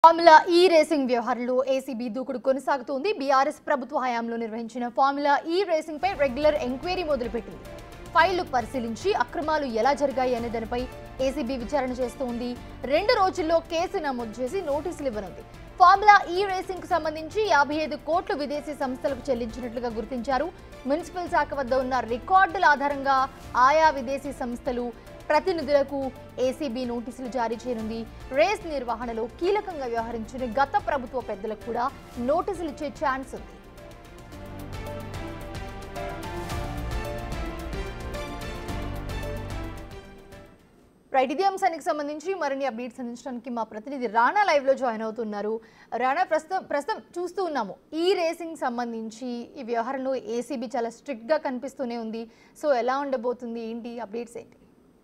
formula E racing వ్యవహారంలో ACB దూకుడు కొనసాగుతోంది బీఆర్ఎస్ ప్రభుత్వ హయాంలో నిర్వహించిన ఫార్ములా ఈ రేసింగ్ పై రెగ్యులర్ ఎంక్వైరీ మొదలుపెట్టింది ఫైళ్లు పరిశీలించి అక్రమాలు ఎలా జరిగాయి అనే దానిపై ఏసీబీ విచారణ చేస్తోంది రెండు రోజుల్లో కేసు నమోదు చేసి నోటీసులు ఇవ్వనుంది ఫార్ములా ఈ రేసింగ్ కు సంబంధించి యాభై ఐదు కోట్లు విదేశీ సంస్థలకు చెల్లించినట్లుగా గుర్తించారు మున్సిపల్ శాఖ వద్ద ఉన్న రికార్డుల ఆధారంగా ఆయా విదేశీ సంస్థలు ప్రతినిధులకు ఏసీబీ నోటీసులు జారీ చేయనుంది రేస్ నిర్వహణలో కీలకంగా వ్యవహరించిన గత ప్రభుత్వ పెద్దలకు కూడా నోటీసులు ఇచ్చే ఛాన్స్ ఉంది రైట్ ఇదే అంశానికి సంబంధించి మరిన్ని అప్డేట్స్ అందించడానికి మా ప్రతినిధి రాణా లైవ్ లో జాయిన్ అవుతున్నారు రాణా ప్రస్తుతం ప్రస్తుతం చూస్తూ ఉన్నాము ఈ రేసింగ్ సంబంధించి ఈ వ్యవహారంలో ఏసీబీ చాలా స్ట్రిక్ట్ గా కనిపిస్తూనే ఉంది సో ఎలా ఉండబోతుంది ఏంటి అప్డేట్స్ ఏంటి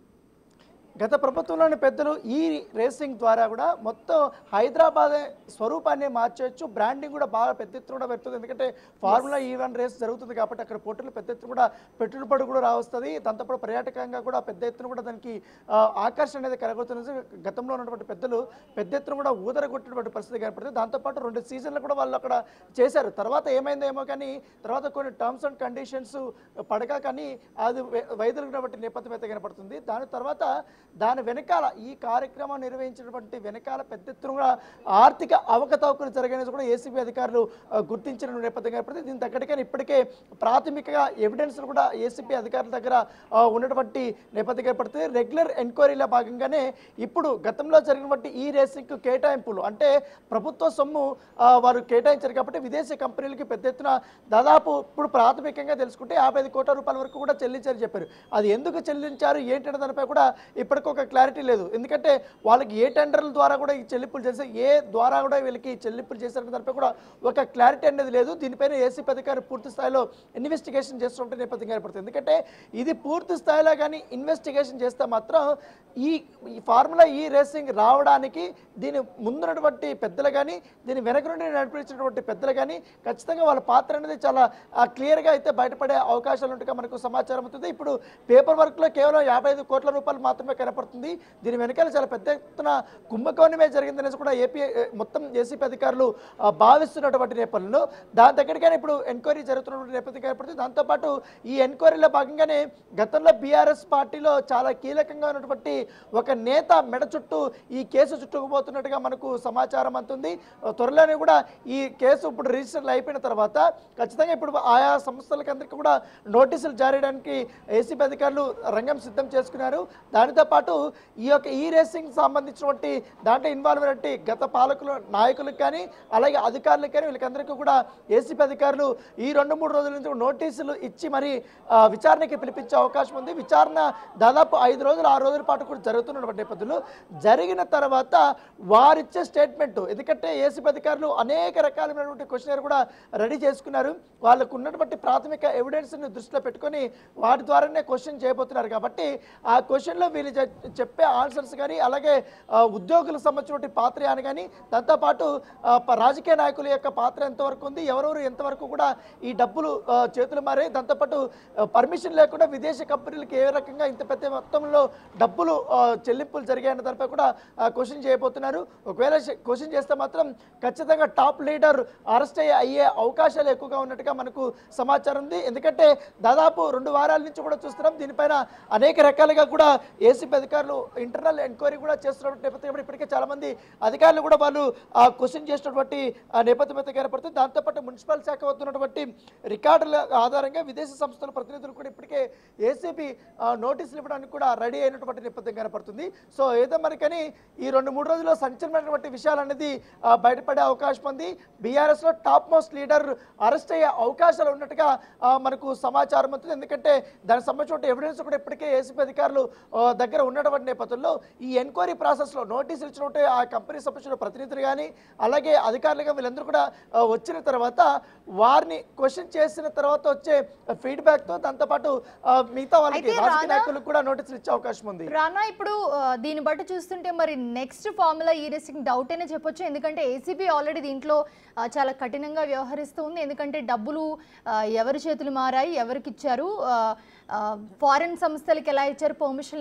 గత ప్రభుత్వంలోని పెద్దలు ఈ రేసింగ్ ద్వారా కూడా మొత్తం హైదరాబాద్ స్వరూపాన్ని మార్చవచ్చు బ్రాండింగ్ కూడా బాగా పెద్ద ఎత్తున కూడా పెడుతుంది ఎందుకంటే ఫార్ములా ఈ వన్ రేస్ జరుగుతుంది కాబట్టి అక్కడ పోటీలు పెద్ద ఎత్తున కూడా పెట్టుబడి కూడా రావస్తుంది దాంతోపాటు పర్యాటకంగా కూడా పెద్ద ఎత్తున కూడా దానికి ఆ, ఆకర్షణ అనేది కలగవుతుంది గతంలో ఉన్నటువంటి పెద్దలు పెద్ద ఎత్తున కూడా ఊదరగొట్టినటువంటి పరిస్థితి కనపడుతుంది దాంతోపాటు రెండు సీజన్లు కూడా వాళ్ళు అక్కడ చేశారు తర్వాత ఏమైందో ఏమో కానీ తర్వాత కొన్ని టర్మ్స్ అండ్ కండిషన్స్ పడగా కానీ అది వై- వైదొలిగినటువంటి నేపథ్యం అయితే కనపడుతుంది దాని తర్వాత దాని వెనకాల ఈ కార్యక్రమం నిర్వహించినటువంటి వెనకాల పెద్ద ఎత్తున కూడా ఆర్థిక అవకతవకలు జరిగినది కూడా ఏసీబీ అధికారులు ఆ, గుర్తించిన నేపథ్యం కనపడుతుంది దీని తగ్గట్టుగా ఇప్పటికే ప్రాథమికంగా ఎవిడెన్స్ కూడా ఏసీబీ అధికారుల దగ్గర ఆ, ఉన్నటువంటి నేపథ్యం కనపడుతుంది రెగ్యులర్ ఎంక్వైరీలో భాగంగానే ఇప్పుడు గతంలో జరిగినటువంటి ఈ రేసింగ్ కేటాయింపులు అంటే ప్రభుత్వ సొమ్ము ఆ, వారు కేటాయించారు కాబట్టి విదేశీ కంపెనీలకి పెద్ద ఎత్తున దాదాపు ఇప్పుడు ప్రాథమికంగా తెలుసుకుంటే యాభై ఐదు కోట్ల రూపాయల వరకు కూడా చెల్లించారని చెప్పారు అది ఎందుకు చెల్లించారు ఏంటనే దానిపై కూడా ఇప్పటికి ఒక క్లారిటీ లేదు ఎందుకంటే వాళ్ళకి ఏ టెండర్ల ద్వారా కూడా ఈ చెల్లింపులు చేస్తే ఏ ద్వారా కూడా వీళ్ళకి ఈ చెల్లింపులు చేశారనే దానిపై కూడా ఒక క్లారిటీ అనేది లేదు దీనిపైన ఏసీపీ అధికారి పూర్తి స్థాయిలో ఇన్వెస్టిగేషన్ చేస్తుంటే నేపథ్యం ఏర్పడుతుంది ఎందుకంటే ఇది పూర్తి స్థాయిలో కానీ ఇన్వెస్టిగేషన్ చేస్తే మాత్రం ఈ ఈ ఫార్ములా ఈ రేసింగ్ రావడానికి దీని ముందున్నటువంటి పెద్దలు కానీ దీని వెనక నుండి నడిపించినటువంటి పెద్దలు కానీ ఖచ్చితంగా వాళ్ళ పాత్ర అనేది చాలా ఆ, క్లియర్గా అయితే బయటపడే అవకాశాలు ఉంటాయి మనకు సమాచారం అవుతుంది ఇప్పుడు పేపర్ వర్క్లో కేవలం యాభై ఐదు కోట్ల రూపాయలు మాత్రమే కనపడుతుంది దీని వెనకాల చాలా పెద్ద ఎత్తున కుంభకోణమే జరిగిందనేసి కూడా ఏపీ ఏ, మొత్తం ఏసీపీ అధికారులు ఆ, భావిస్తున్నటువంటి నేపథ్యంలో దాని దగ్గరగానే ఇప్పుడు ఎంక్వైరీ జరుగుతున్నటువంటి నేపథ్యం కనపడుతుంది దాంతోపాటు ఈ ఎంక్వైరీలో భాగంగానే గతంలో బీఆర్ఎస్ పార్టీలో చాలా కీలకంగా ఉన్నటువంటి ఒక నేత మెడ చుట్టూ ఈ కేసు చుట్టుకుపోతున్నట్టుగా మనకు సమాచారం అందుతుంది త్వరలోనే కూడా ఈ కేసు ఇప్పుడు రిజిస్టర్ అయిపోయిన తర్వాత ఖచ్చితంగా ఇప్పుడు ఆయా సంస్థలకి అందరికీ కూడా నోటీసులు జారీ చేయడానికి ఏసీబీ అధికారులు రంగం సిద్ధం చేసుకున్నారు దానితో పాటు ఈ యొక్క ఈ రేసింగ్ సంబంధించినటువంటి దాంట్లో ఇన్వాల్వ్ అయినటువంటి గత పాలకులు నాయకులకు కానీ అలాగే అధికారులకు కానీ వీళ్ళకందరికీ కూడా ఏసీపీ అధికారులు ఈ రెండు మూడు రోజుల నుంచి కూడా నోటీసులు ఇచ్చి మరి ఆ, విచారణకి పిలిపించే అవకాశం ఉంది విచారణ దాదాపు ఐదు రోజులు ఆరు రోజుల పాటు కూడా జరుగుతున్నటువంటి నేపథ్యంలో జరిగిన తర్వాత వారిచ్చే స్టేట్మెంట్ ఎందుకంటే ఏసీపీ అధికారులు అనేక రకాలైనటువంటి క్వశ్చనర్ కూడా రెడీ చేసుకున్నారు వాళ్ళకు ఉన్నటువంటి ప్రాథమిక ఎవిడెన్స్ని దృష్టిలో పెట్టుకొని వాటి ద్వారానే క్వశ్చన్ చేయబోతున్నారు కాబట్టి ఆ క్వశ్చన్లో వీళ్ళు చె- చెప్పే ఆన్సర్స్ కానీ అలాగే ఆ, ఉద్యోగులకు సంబంధించినటువంటి పాత్ర అని కానీ దాంతోపాటు ఆ, ప- రాజకీయ నాయకుల యొక్క పాత్ర ఎంతవరకు ఉంది ఎవరెవరు ఎంతవరకు కూడా ఈ డబ్బులు ఆ, చేతులు మారాయి దాంతోపాటు పర్మిషన్ లేకుండా విదేశీ కంపెనీలకు ఏ రకంగా ఇంత పెద్ద మొత్తంలో డబ్బులు ఆ, చెల్లింపులు జరిగాయన్న దానిపై కూడా క్వశ్చన్ చేయబోతున్నారు ఒకవేళ క్వశ్చన్ చేస్తే మాత్రం ఖచ్చితంగా టాప్ లీడర్ అరెస్ట్ అయ్యే అయ్యే అవకాశాలు ఎక్కువగా ఉన్నట్టుగా మనకు సమాచారం ఉంది ఎందుకంటే దాదాపు రెండు వారాల నుంచి కూడా చూస్తున్నాం దీనిపైన అనేక రకాలుగా కూడా ఏసీపీ అధికారులు ఇంటర్నల్ ఎంక్వైరీ కూడా చేస్తున్నటువంటి నేపథ్యంలో ఇప్పటికే చాలా మంది అధికారులు కూడా వాళ్ళు ఆ క్వశ్చన్ చేసినటువంటి ఆ నేపథ్యం అయితే కనపడుతుంది దాంతోపాటు మున్సిపల్ శాఖ వద్ద ఉన్నటువంటి రికార్డుల ఆధారంగా విదేశీ సంస్థల ప్రతినిధులు కూడా ఇప్పటికే ఏసీబీ నోటీసులు ఇవ్వడానికి కూడా రెడీ అయినటువంటి నేపథ్యం కనపడుతుంది సో ఏదో మనకని ఈ రెండు మూడు రోజుల్లో సంచలనమైనటువంటి విషయాలు అనేది ఆ, బయటపడే అవకాశం ఉంది బీఆర్ఎస్లో టాప్ మోస్ట్ లీడర్ అరెస్ట్ అయ్యే అవకాశాలు ఉన్నట్టుగా ఆ, మనకు సమాచారం అవుతుంది ఎందుకంటే దానికి సంబంధించిన ఎవిడెన్స్ కూడా ఇప్పటికే ఏసీపీ అధికారులు ఆ, దగ్గర ఉన్నటువంటి నేపథ్యంలో ఈ ఎంక్వైరీ ప్రాసెస్లో నోటీసులు ఇచ్చినట్టు ఆ కంపెనీ సంబంధించిన ప్రతినిధులు కానీ అలాగే అధికారులుగా వీళ్ళందరూ కూడా ఆ, వచ్చిన తర్వాత వారిని క్వశ్చన్ చేసిన తర్వాత వచ్చే ఫీడ్బ్యాక్తో దాంతోపాటు ఆ, మిగతా వాళ్ళకి అయితే రాజకీయ రానా- నాయకులకు కూడా నోటీసులు ఇచ్చే అవకాశం ఉంది రానా ఇప్పుడు ఆ, దీన్ని బట్టి చూస్తుంటే మరి next formula E racing doubt అనే చెప్పొచ్చు ఎందుకంటే ఏసీబీ ఆల్రెడీ దీంట్లో ఆ, చాలా కఠినంగా వ్యవహరిస్తుంది ఎందుకంటే డబ్బులు ఆ, ఎవరి చేతులు మారాయి ఎవరికి ఇచ్చారు ఫారెన్ సంస్థలకి ఎలా ఇచ్చారు పర్మిషన్ లేకుండా అని చెప్పి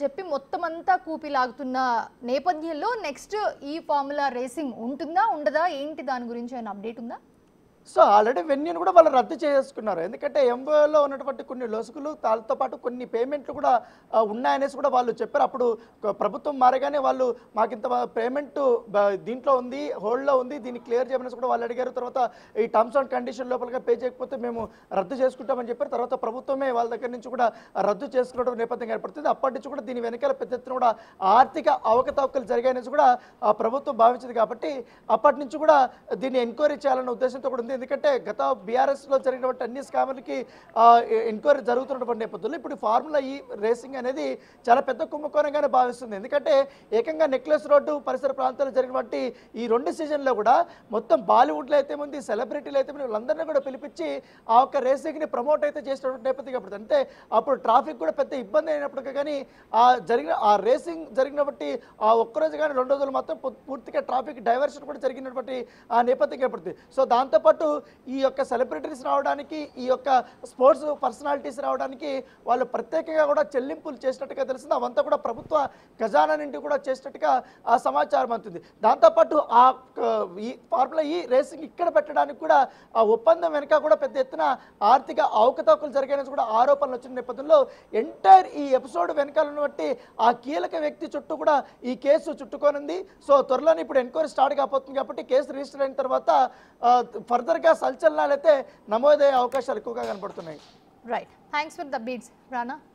చెప్పి మొత్తం అంతా కూపి లాగుతున్న నేపథ్యంలో నెక్స్ట్ ఈ ఫార్ములా రేసింగ్ ఉంటుందా ఉండదా ఏంటి దాని గురించి ఏమైనా అప్డేట్ ఉందా సో ఆల్రెడీ వెన్యూని కూడా వాళ్ళు రద్దు చేసుకున్నారు ఎందుకంటే ఎంఓలో ఉన్నటువంటి కొన్ని లొసుగులు దాంతో పాటు కొన్ని పేమెంట్లు కూడా ఆ, ఉన్నాయనేసి కూడా వాళ్ళు చెప్పారు అప్పుడు కొ- ప్రభుత్వం మారగానే వాళ్ళు మాకు ఇంత పేమెంట్ దీంట్లో ఉంది హోల్డ్లో ఉంది దీన్ని క్లియర్ చేయమనేసి కూడా వాళ్ళు అడిగారు తర్వాత ఈ టర్మ్స్ అండ్ కండిషన్ లోపలగా పే చేయకపోతే మేము రద్దు చేసుకుంటామని చెప్పారు తర్వాత ప్రభుత్వమే వాళ్ళ దగ్గర నుంచి కూడా రద్దు చేసుకున్న నేపథ్యం ఏర్పడుతుంది అప్పటి నుంచి కూడా దీని వెనకాల పెద్ద ఎత్తున కూడా ఆర్థిక అవకతవకలు జరిగాయనేసి కూడా ఆ ప్రభుత్వం భావించింది కాబట్టి అప్పటి నుంచి కూడా దీన్ని ఎంక్వైరీ చేయాలన్న ఉద్దేశంతో కూడా ఉంది ఎందుకంటే గత బీఆర్ఎస్లో జరిగినటువంటి అన్ని స్కామర్లకి ఎంక్వైరీ జరుగుతున్నటువంటి నేపథ్యంలో ఇప్పుడు ఫార్ములా ఈ రేసింగ్ అనేది చాలా పెద్ద కుంభకోణంగానే భావిస్తుంది ఎందుకంటే ఏకంగా నెక్లెస్ రోడ్డు పరిసర ప్రాంతాల్లో జరిగినటువంటి ఈ రెండు సీజన్లో కూడా మొత్తం బాలీవుడ్లో అయితే ఉంది సెలబ్రిటీలు అయితే ఉంది వీళ్ళందరినీ కూడా పిలిపించి ఆ ఒక్క రేసింగ్ని ప్రమోట్ అయితే చేసినటువంటి నేపథ్యం కాబట్టి అంటే అప్పుడు ట్రాఫిక్ కూడా పెద్ద ఇబ్బంది అయినప్పటికీ కానీ ఆ జరిగిన ఆ రేసింగ్ జరిగినప్పటి ఆ ఒక్కరోజు కానీ రెండు రోజులు మాత్రం పు- పూర్తిగా ట్రాఫిక్ డైవర్షన్ కూడా జరిగినటువంటి ఆ నేపథ్యం ఏర్పడుతుంది సో దాంతోపాటు ఈ యొక్క సెలబ్రిటీస్ రావడానికి ఈ యొక్క స్పోర్ట్స్ పర్సనాలిటీస్ రావడానికి వాళ్ళు ప్రత్యేకంగా కూడా చెల్లింపులు చేసినట్టుగా తెలిసింది అవంతా కూడా ప్రభుత్వ ఖజానా నుండి కూడా చేసినట్టుగా ఆ సమాచారం అందుతుంది దాంతోపాటు ఆ క- ఈ ఫార్ములా ఈ రేసింగ్ ఇక్కడ పెట్టడానికి కూడా ఆ ఒప్పందం వెనుక కూడా పెద్ద ఎత్తున ఆర్థిక అవకతవకలు జరిగాయని కూడా ఆరోపణలు వచ్చిన నేపథ్యంలో ఎంటైర్ ఈ ఎపిసోడ్ వెనకాల ఉన్నటువంటి ఆ కీలక వ్యక్తి చుట్టూ కూడా ఈ కేసు చుట్టుకోనుంది సో త్వరలోనే ఇప్పుడు ఎంక్వైరీ స్టార్ట్ కాబోతుంది కాబట్టి కేసు రిజిస్టర్ అయిన తర్వాత ఆ, ఫర్దర్గా సంచలనాలు అయితే నమోదయ్యే అవకాశాలు ఎక్కువగా కనపడుతున్నాయి right thanks for the beats Rana